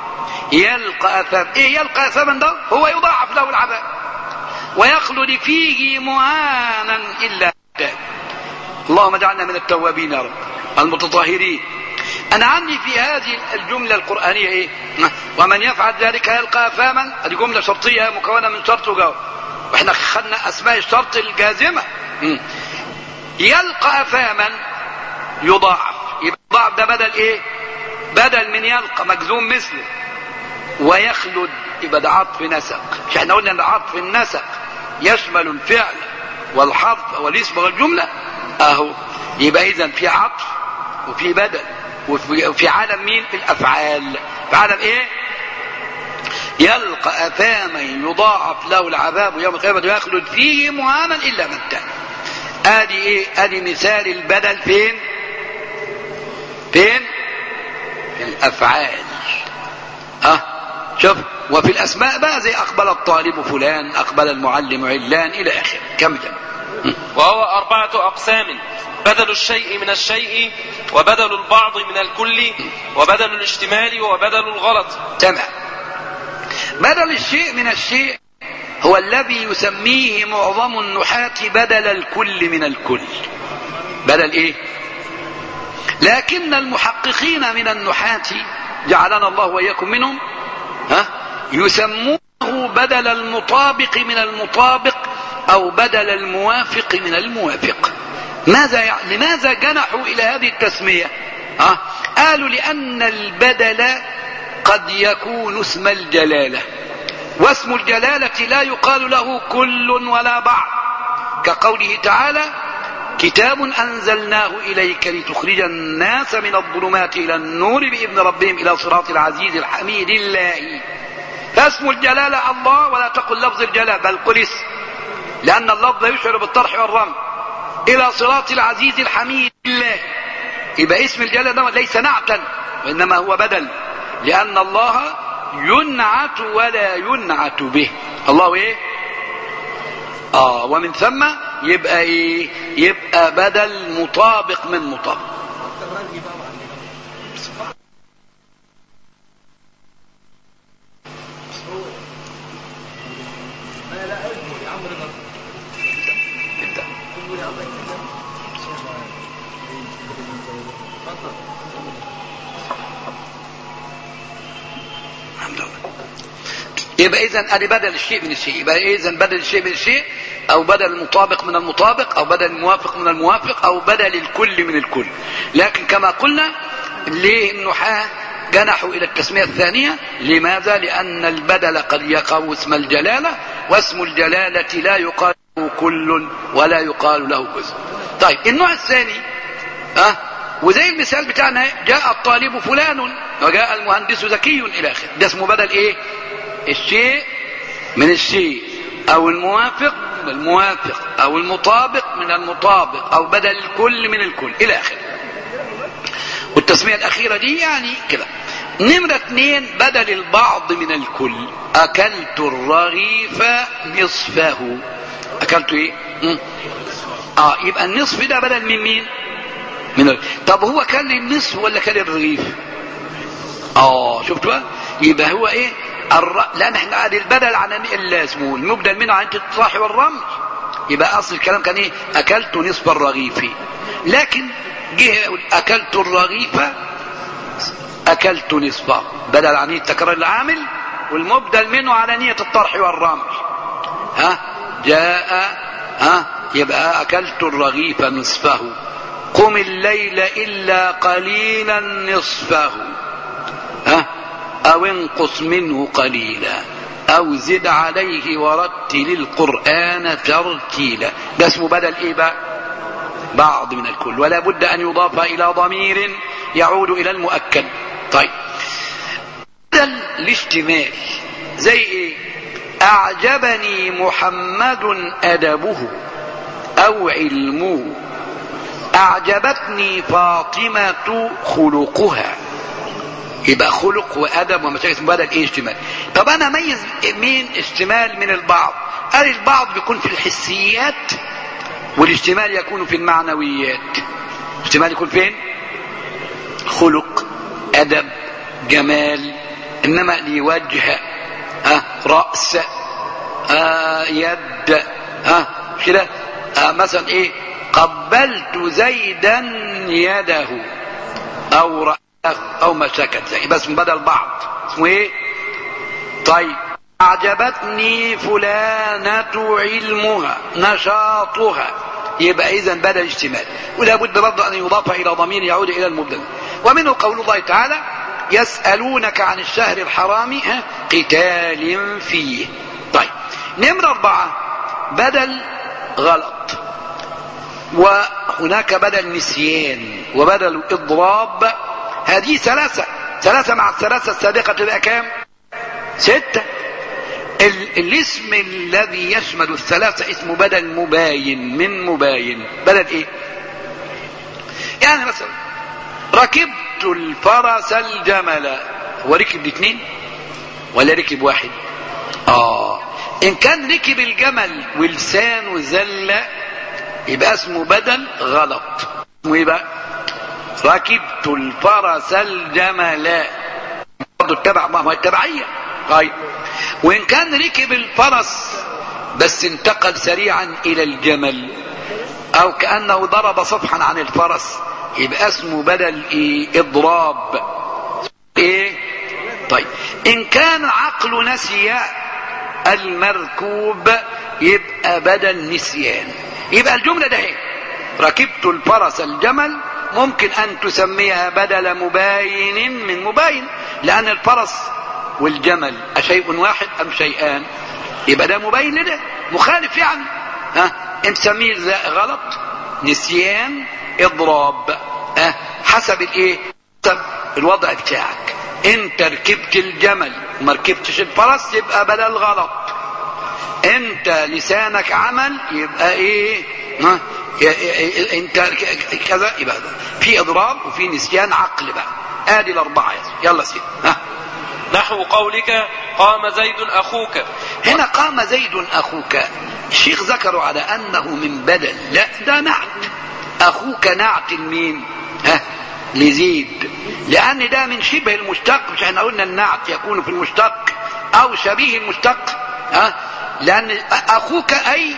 يلقى أثام إيه يلقى أثاما ده هو يضاعف له العذاب ويخلد فيه مهانا إلا تاب اللهم اجعلنا من التوابين يا رب المتطهرين أنا عندي في هذه الجملة القرآنية إيه ومن يفعل ذلك يلقى أثاما هذه جملة شرطية مكونة من شرط وجواب واحنا خدنا أسماء الشرط الجازمة م. يلقى أثاما يضاعف يبقى يضاعف ده بدل إيه بدل من يلقى مجزوم مثله ويخلد يبقى ده عطف نسق مش احنا قلنا ان عطف النسق يشمل الفعل والحرف والاسم والجملة اهو يبقى اذا في عطف وفي بدل وفي, وفي عالم مين في الافعال في عالم ايه يلقى اثاما يضاعف له العذاب يوم القيامة ويخلد فيه مهانا الا من تاب ادي ايه ادي مثال البدل فين فين في الافعال ها أه؟ شوف وفي الاسماء بقى زي اقبل الطالب فلان اقبل المعلم علان الى اخره كم كم وهو أربعة أقسام بدل الشيء من الشيء وبدل البعض من الكل وبدل الاشتمال وبدل الغلط تمام بدل الشيء من الشيء هو الذي يسميه معظم النحاة بدل الكل من الكل بدل ايه لكن المحققين من النحاة جعلنا الله واياكم منهم ها يسمونه بدل المطابق من المطابق او بدل الموافق من الموافق ماذا يعني لماذا جنحوا الى هذه التسميه ها قالوا لان البدل قد يكون اسم الجلاله واسم الجلاله لا يقال له كل ولا بعض كقوله تعالى كتاب انزلناه اليك لتخرج الناس من الظلمات الى النور باذن ربهم الى صراط العزيز الحميد الله فاسم الجلاله الله ولا تقل لفظ الجلاله بل قل اسم لأن اللفظ يشعر بالطرح والرمي إلى صراط العزيز الحميد الله يبقى اسم الجلالة ده ليس نعتا وإنما هو بدل لأن الله ينعت ولا ينعت به الله إيه آه ومن ثم يبقى إيه يبقى بدل مطابق من مطابق يبقى اذا ادي بدل الشيء من الشيء يبقى اذا بدل الشيء من الشيء او بدل المطابق من المطابق او بدل الموافق من الموافق او بدل الكل من الكل لكن كما قلنا ليه النحاة جنحوا الى التسمية الثانية لماذا لان البدل قد يقع اسم الجلالة واسم الجلالة لا يقال له كل ولا يقال له جزء طيب النوع الثاني أه وزي المثال بتاعنا جاء الطالب فلان وجاء المهندس ذكي الى اخره ده اسمه بدل ايه الشيء من الشيء او الموافق من الموافق او المطابق من المطابق او بدل الكل من الكل الى اخره والتسميه الاخيره دي يعني كده نمرة اثنين بدل البعض من الكل اكلت الرغيف نصفه اكلت ايه مم. اه يبقى النصف ده بدل من مين من ال... طب هو كان النصف ولا كان الرغيف اه شفت بقى يبقى هو ايه الر... لان احنا قاعد البدل عن اللي اسمه المبدل منه عن الطرح والرمل يبقى اصل الكلام كان ايه اكلت نصف الرغيف لكن جه يقول اكلت الرغيف اكلت نصفه بدل عن تكرار العامل والمبدل منه على نية الطرح والرمل ها جاء ها يبقى اكلت الرغيف نصفه قم الليل الا قليلا نصفه ها او انقص منه قليلا او زد عليه ورتل القران ترتيلا ده اسمه بدل ايه بقى بعض من الكل ولا بد ان يضاف الى ضمير يعود الى المؤكد طيب بدل الاشتمال زي ايه اعجبني محمد ادبه او علمه اعجبتني فاطمه خلقها يبقى خلق وادب ومشاكل اسمه بدل ايه اشتمال طب انا اميز مين اشتمال من البعض قال البعض بيكون في الحسيات والاشتمال يكون في المعنويات اشتمال يكون فين خلق ادب جمال انما لي وجه ها راس آه يد ها كده آه مثلا ايه قبلت زيدا يده او رأسه او ما سكت زي بس من بدل بعض اسمه ايه طيب اعجبتني فلانة علمها نشاطها يبقى اذا بدل اشتمال ولا بد برضه ان يضاف الى ضمير يعود الى المبدل ومنه قول الله تعالى يسألونك عن الشهر الحرام ها قتال فيه طيب نمرة أربعة بدل غلط وهناك بدل نسيان وبدل إضراب هذه ثلاثة ثلاثة مع الثلاثة السابقة تبقى كام ستة ال- الاسم الذي يشمل الثلاثة اسمه بدل مباين من مباين بدل ايه يعني مثلا ركبت الفرس الجمل هو ركب الاثنين ولا ركب واحد اه ان كان ركب الجمل ولسانه زل يبقى اسمه بدل غلط اسمه ايه بقى ركبت الفرس الجمل برضه اتبع ما هو التبعية طيب وان كان ركب الفرس بس انتقل سريعا الى الجمل او كانه ضرب صفحا عن الفرس يبقى اسمه بدل ايه اضراب ايه طيب ان كان عقل نسي المركوب يبقى بدل نسيان يبقى الجمله ده ايه ركبت الفرس الجمل ممكن ان تسميها بدل مباين من مباين لان الفرس والجمل اشيء واحد ام شيئان يبقى ده مبين لده مخالف يعني ها انت تسميه ذا غلط نسيان اضراب ها حسب الايه حسب الوضع بتاعك انت ركبت الجمل وما ركبتش الفرس يبقى بدل غلط انت لسانك عمل يبقى ايه ها انت كذا يبقى ده. في اضراب وفي نسيان عقل بقى ادي الاربعه يلا سيدي ها نحو قولك قام زيد أخوك هنا قام زيد اخوك الشيخ ذكروا على انه من بدل لا ده نعت اخوك نعت مين ها لزيد لان ده من شبه المشتق مش احنا قلنا النعت يكون في المشتق او شبيه المشتق ها لان اخوك اي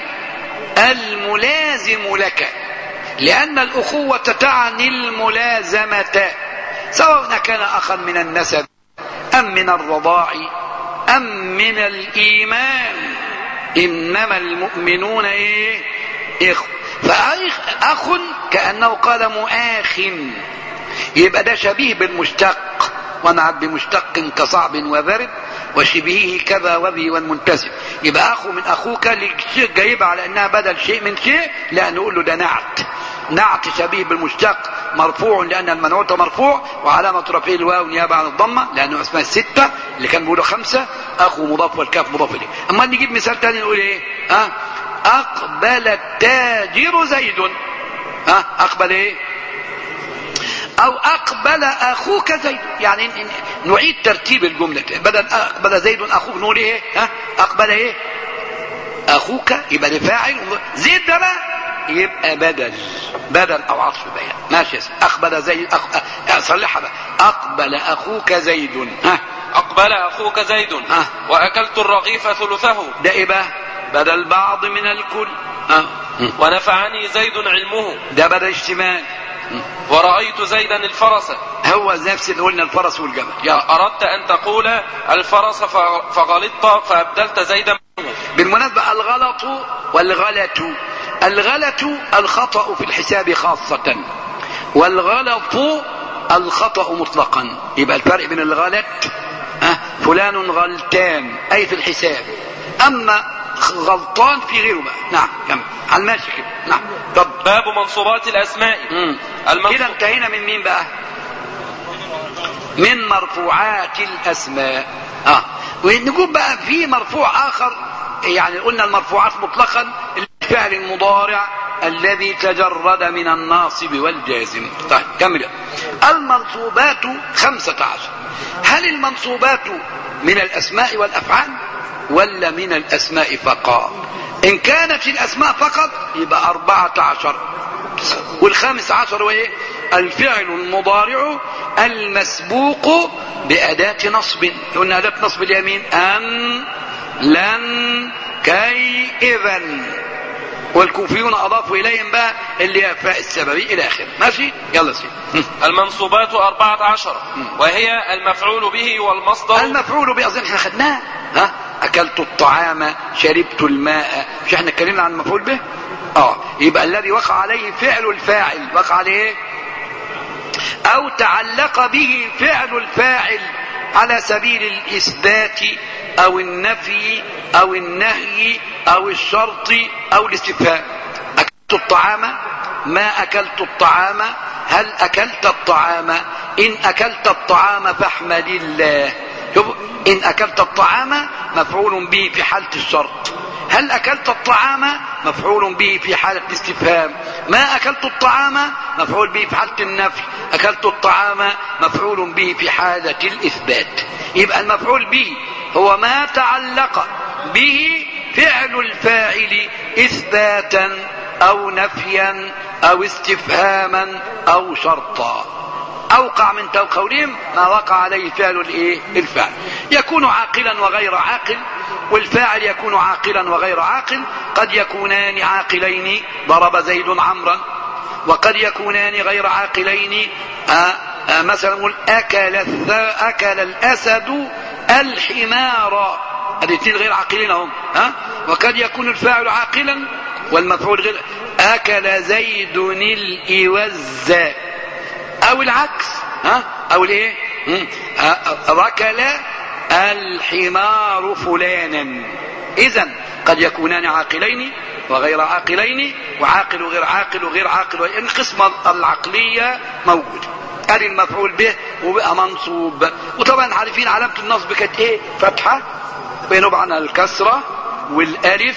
الملازم لك لان الاخوه تعني الملازمه سواء كان اخا من النسب ام من الرضاع ام من الايمان انما المؤمنون ايه اخوه فاخ كانه قال مؤاخ يبقى ده شبيه بالمشتق ونعت بمشتق كصعب وبرد وشبهه كذا وذي والمنتسب يبقى اخو من اخوك شيء جايبها على انها بدل شيء من شيء لا نقول له ده نعت نعت شبيه بالمشتق مرفوع لان المنعوت مرفوع وعلامه رفعه الواو نيابه عن الضمه لانه اسمها السته اللي كان بيقولوا خمسه اخو مضاف والكاف مضاف اليه اما نجيب مثال تاني نقول ايه ها اقبل التاجر زيد ها اقبل ايه او اقبل اخوك زيد يعني ن- ن- نعيد ترتيب الجمله بدل اقبل زيد اخوك نقول ايه ها اقبل ايه اخوك يبقى ده فاعل زيد ده بقى يبقى بدل بدل او عطف بيان ماشي يا سيدي. اقبل زيد أخ... أ- صلحها بقى اقبل اخوك زيد ها أقبل أخوك زيد آه. وأكلت الرغيف ثلثه ده ايه بقى بدل بعض من الكل ها ونفعني زيد علمه ده بدل اشتمال ورأيت زيدا الفرس هو نفس اللي قلنا الفرس والجمل يلا أردت أن تقول الفرس ف- فغلطت فأبدلت زيدا منه بالمناسبة الغلط والغلط الغلط الخطأ في الحساب خاصة والغلط الخطأ مطلقا يبقى الفرق بين الغلط أه فلان غلطان أي في الحساب أما غلطان في غيره بقى نعم كمل على الماشي كده نعم طب باب منصوبات الأسماء مم. المنصوب كده انتهينا من مين بقى من مرفوعات الاسماء اه ونقول بقى في مرفوع اخر يعني قلنا المرفوعات مطلقا الفعل المضارع الذي تجرد من الناصب والجازم طيب كمل المنصوبات خمسة عشر هل المنصوبات من الأسماء والأفعال ولا من الأسماء فقط إن كانت الأسماء فقط يبقى أربعة عشر والخامس عشر وايه الفعل المضارع المسبوق بأداة نصب قلنا أداة نصب اليمين أن لن كي إذا والكوفيون أضافوا إليهم بقى اللي هي فاء السببي إلى آخره ماشي يلا سيدي المنصوبات أربعة عشر وهي المفعول به والمصدر المفعول به أظن احنا خدناه ها أكلت الطعام شربت الماء مش احنا اتكلمنا عن المفعول به اه يبقى الذي وقع عليه فعل الفاعل وقع عليه ايه او تعلق به فعل الفاعل على سبيل الاثبات او النفي او النهي او الشرط او الاستفهام اكلت الطعام ما اكلت الطعام هل اكلت الطعام ان اكلت الطعام فاحمد الله شوف ان اكلت الطعام مفعول به في حاله الشرط هل اكلت الطعام مفعول به في حاله الاستفهام ما اكلت الطعام مفعول به في حاله النفي اكلت الطعام مفعول به في حاله الاثبات يبقى المفعول به هو ما تعلق به فعل الفاعل اثباتا او نفيا او استفهاما او شرطا اوقع من قولهم ما وقع عليه فعل الايه الفعل يكون عاقلا وغير عاقل والفاعل يكون عاقلا وغير عاقل قد يكونان عاقلين ضرب زيد عمرا وقد يكونان غير عاقلين آآ آآ مثلا نقول اكل الث... اكل الاسد الحمار الاثنين غير عاقلين هم ها وقد يكون الفاعل عاقلا والمفعول غير اكل زيد الاوز او العكس ها او الايه ركل الحمار فلانا اذا قد يكونان عاقلين وغير عاقلين وعاقل وغير عاقل وغير عاقل وان القسمة العقلية موجودة ادي المفعول به وبقى منصوب وطبعا عارفين علامة النصب كانت ايه فتحة بينوب عنها الكسرة والالف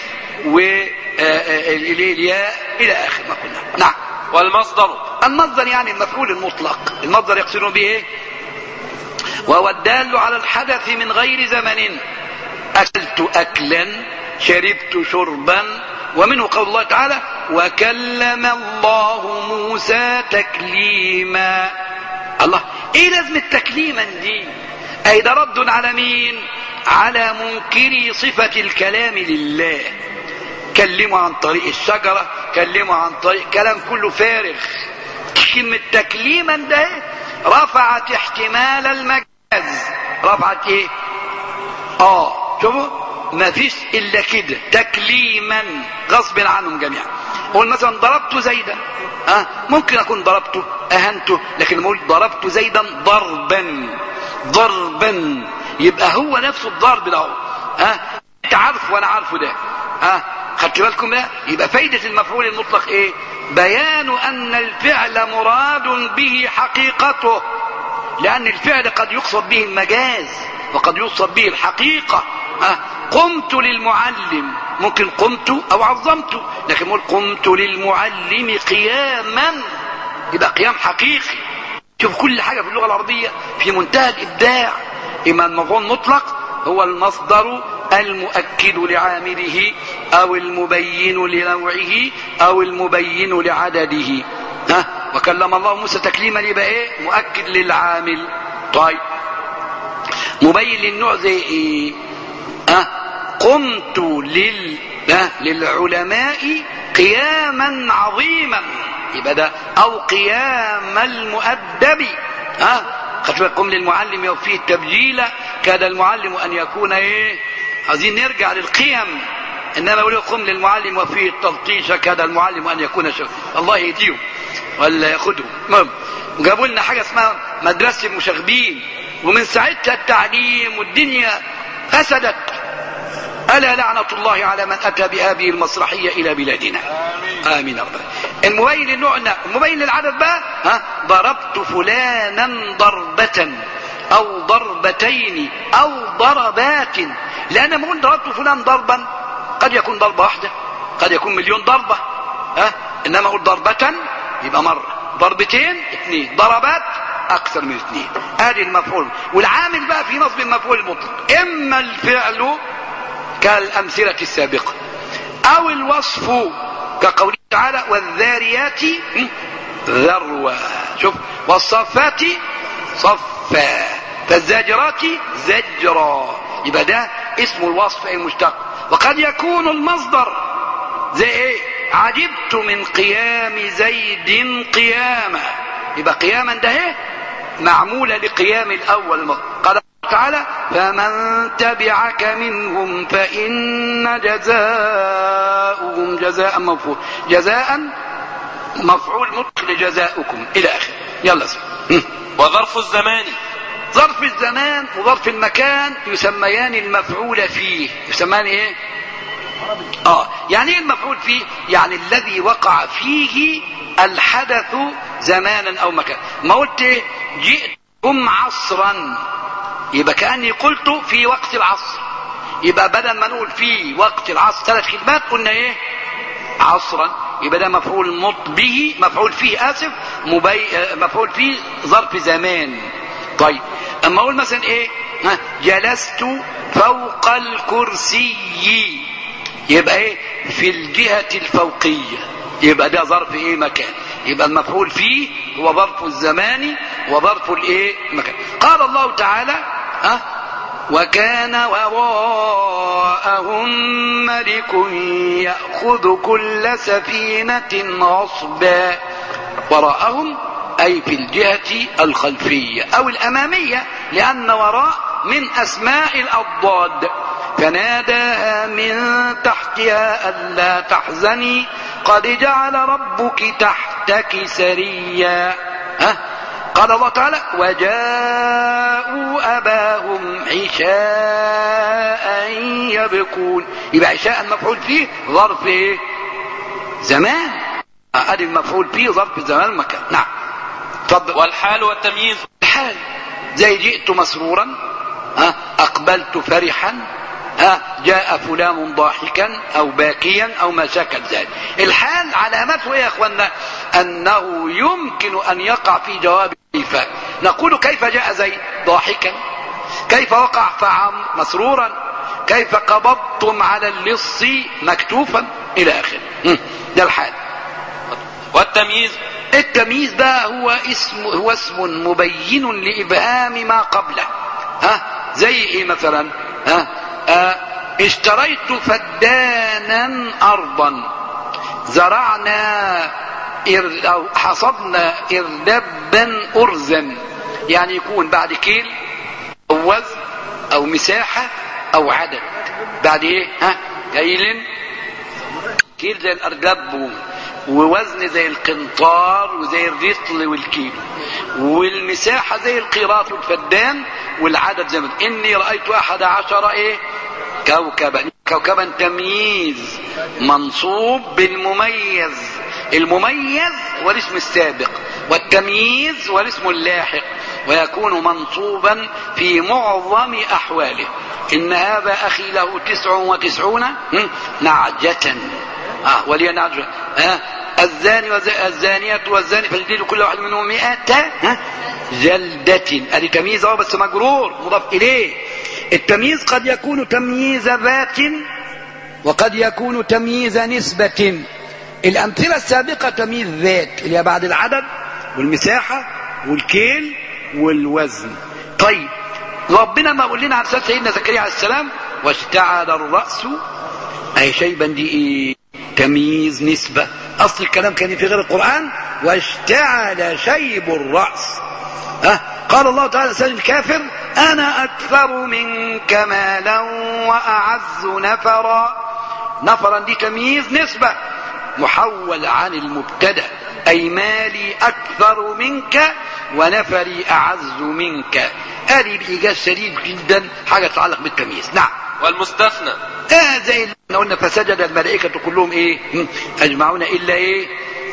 والياء الى اخر ما قلنا نعم والمصدر المصدر يعني المفعول المطلق المصدر يقصدون به ايه وهو الدال على الحدث من غير زمن اكلت اكلا شربت شربا ومنه قول الله تعالى وكلم الله موسى تكليما الله ايه لازمة تكليما دي اي ده رد على مين على منكري صفة الكلام لله كلموا عن طريق الشجرة كلموا عن طريق كلام كله فارغ كلمة تكليما ده رفعت احتمال المجاز رفعت ايه اه شوفوا ما فيش الا كده تكليما غصب عنهم جميعا قول مثلا ضربت زيدا اه ممكن اكون ضربته اهنته لكن اقول ضربت زيدا ضربا ضربا يبقى هو نفسه الضرب ده ها انت عارف وانا عارفه ده ها خدت بالكم بقى يبقى فايدة المفعول المطلق ايه بيان ان الفعل مراد به حقيقته لان الفعل قد يقصد به المجاز وقد يقصد به الحقيقة أه قمت للمعلم ممكن قمت او عظمت لكن نقول قمت للمعلم قياما يبقى قيام حقيقي شوف كل حاجة في اللغة العربية في منتهى الابداع اما المفعول مطلق هو المصدر المؤكد لعامله او المبين لنوعه او المبين لعدده ها وكلم الله موسى تكليما يبقى ايه مؤكد للعامل طيب مبين للنوع زي ايه ها قمت لل ها للعلماء قياما عظيما يبقى ده او قيام المؤدب ها خدت بالكم للمعلم يوفيه التبجيل كاد المعلم ان يكون ايه عايزين نرجع للقيم انما يقول قم للمعلم وفيه التلطيش كاد المعلم ان يكون شف الله يهديهم ولا ياخدهم المهم جابوا لنا حاجه اسمها مدرسه المشاغبين ومن ساعتها التعليم والدنيا فسدت ألا لعنة الله على من أتى بهذه المسرحية إلى بلادنا آمين, آمين رب المبين للنوع المبين للعدد بقى ها ضربت فلانا ضربة أو ضربتين أو ضربات لأن لما أقول ضربت فلان ضربا قد يكون ضربة واحدة قد يكون مليون ضربة ها إنما أقول ضربة يبقى مرة ضربتين اثنين ضربات أكثر من اثنين هذه المفعول والعامل بقى في نصب المفعول المطلق إما الفعل كالأمثلة السابقة أو الوصف كقوله تعالى والذاريات ذروة شوف والصفات صفا فالزاجرات زجرا يبقى ده اسم الوصف المشتق وقد يكون المصدر زي ايه عجبت من قيام زيد قياما يبقى قياما ده ايه معمولة لقيام الأول قال تعالى فمن تبعك منهم فإن جزاؤهم جزاء مفعول جزاء مفعول مطلق لجزاؤكم إلى آخر يلا سم. وظرف الزمان ظرف الزمان وظرف المكان يسميان المفعول فيه يسمان ايه اه يعني ايه المفعول فيه يعني الذي وقع فيه الحدث زمانا او مكان ما قلت إيه؟ جئتكم عصرا يبقى كاني قلت في وقت العصر يبقى بدل ما نقول في وقت العصر ثلاث كلمات قلنا ايه عصرا يبقى ده مفعول مط به مفعول فيه اسف مبي... مفعول فيه ظرف زمان طيب اما اقول مثلا ايه ها جلست فوق الكرسي يبقى ايه في الجهة الفوقية يبقى ده ظرف ايه مكان يبقى المفعول فيه هو ظرف الزمان وظرف الايه مكان قال الله تعالى ها وكان وراءهم ملك يأخذ كل سفينة غصبا وراءهم أي في الجهة الخلفية أو الأمامية لأن وراء من أسماء الأضداد فناداها من تحتها ألا تحزني قد جعل ربك تحتك سريا ها قال الله تعالى وجاءوا أباهم عشاء يبكون يبقى عشاء مفعول فيه ظرف ايه زمان ادي المفعول فيه ظرف زمان مكان نعم تفضل والحال والتمييز الحال زي جئت مسرورا ها اقبلت فرحا ها جاء فلان ضاحكا او باكيا او ما شاكل ذلك الحال علامته ايه يا اخوانا انه يمكن ان يقع في جواب كيف نقول كيف جاء زيد ضاحكا كيف وقع فعم مسرورا كيف قبضتم على اللص مكتوفا الى اخره ده الحال والتمييز التمييز ده هو اسم هو اسم مبين لابهام ما قبله ها زي ايه مثلا ها آه اشتريت فدانا ارضا زرعنا إر... أو حصدنا اردبا ارزا يعني يكون بعد كيل او وزن او مساحه او عدد بعد ايه ها كيل كيل زي الاردب ووزن زي القنطار وزي الرطل والكيلو والمساحة زي القيراط والفدان والعدد زي ما اني رأيت احد عشر ايه كوكبا كوكبا تمييز منصوب بالمميز المميز هو الاسم السابق والتمييز هو الاسم اللاحق ويكون منصوبا في معظم أحواله إن هذا أخي له تسع وتسعون نعجة آه ولي نعجة آه الزاني والزانية والزاني فالجديد كل واحد منهم مئة جلدة هذه تمييز أهو بس مجرور مضاف إليه التمييز قد يكون تمييز ذات وقد يكون تمييز نسبة الأمثلة السابقة تمييز ذات اللي هي بعد العدد والمساحة والكيل والوزن طيب ربنا ما قول لنا على سيدنا زكريا عليه السلام واشتعل الرأس أي شيبا دي إيه تمييز نسبة أصل الكلام كان في غير القرآن واشتعل شيب الرأس أه؟ قال الله تعالى سيد الكافر أنا أكثر منك مالا وأعز نفرا نفرا دي تمييز نسبة محول عن المبتدا أي مالي أكثر منك ونفري أعز منك هذه بإيجاز شديد جدا حاجة تتعلق بالتمييز نعم والمستثنى آه زي اللي قلنا فسجد الملائكة كلهم إيه أجمعون إلا إيه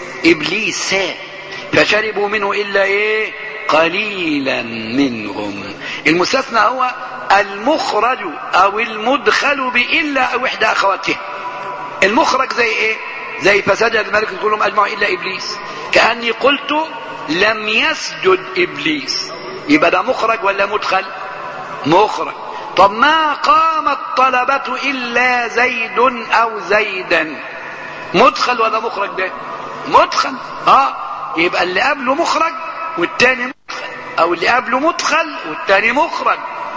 إبليس فشربوا منه إلا إيه قليلا منهم المستثنى هو المخرج أو المدخل بإلا أو إحدى أخواته المخرج زي إيه زي فسجد الملائكة كلهم أجمعون إلا إبليس كأني قلت لم يسجد إبليس يبقى ده مخرج ولا مدخل مخرج طب ما قام الطلبة إلا زيد أو زيدا مدخل ولا مخرج ده مدخل اه يبقى اللي قبله مخرج والتاني مدخل او اللي قبله مدخل والتاني مخرج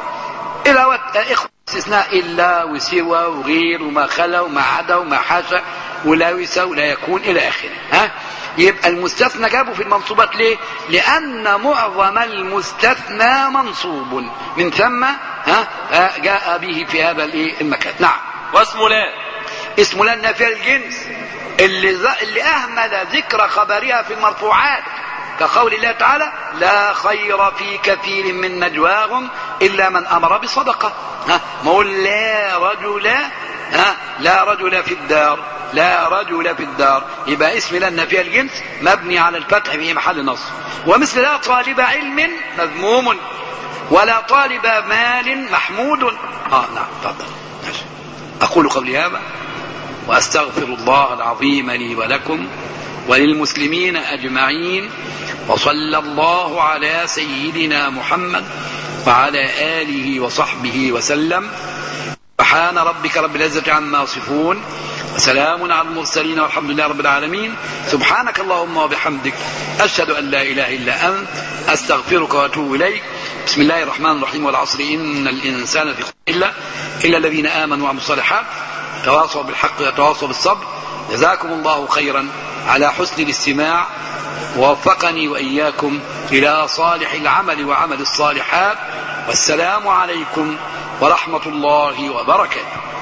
الى اخوة استثناء الا وسوى وغير وما خلا وما عدا وما حاشا ولا يسا ولا يكون الى اخره ها يبقى المستثنى جابه في المنصوبات ليه لان معظم المستثنى منصوب من ثم ها جاء به في هذا المكان نعم واسم لا اسم لا النافية الجنس اللي, اللي اهمل ذكر خبرها في المرفوعات كقول الله تعالى لا خير في كثير من نجواهم الا من امر بصدقه ها ما لا رجل ها لا رجل في الدار لا رجل في الدار يبقى اسم لا النافية الجنس مبني على الفتح في محل نصب ومثل لا طالب علم مذموم ولا طالب مال محمود اه نعم تفضل اقول قولي هذا واستغفر الله العظيم لي ولكم وللمسلمين اجمعين وصلى الله على سيدنا محمد وعلى اله وصحبه وسلم سبحان ربك رب العزه عما يصفون وسلام على المرسلين والحمد لله رب العالمين سبحانك اللهم وبحمدك أشهد أن لا إله إلا أنت أستغفرك وأتوب إليك بسم الله الرحمن الرحيم والعصر إن الإنسان في إلا إلا الذين آمنوا وعملوا الصالحات تواصوا بالحق وتواصوا بالصبر جزاكم الله خيرا على حسن الاستماع ووفقني وإياكم إلى صالح العمل وعمل الصالحات والسلام عليكم ورحمة الله وبركاته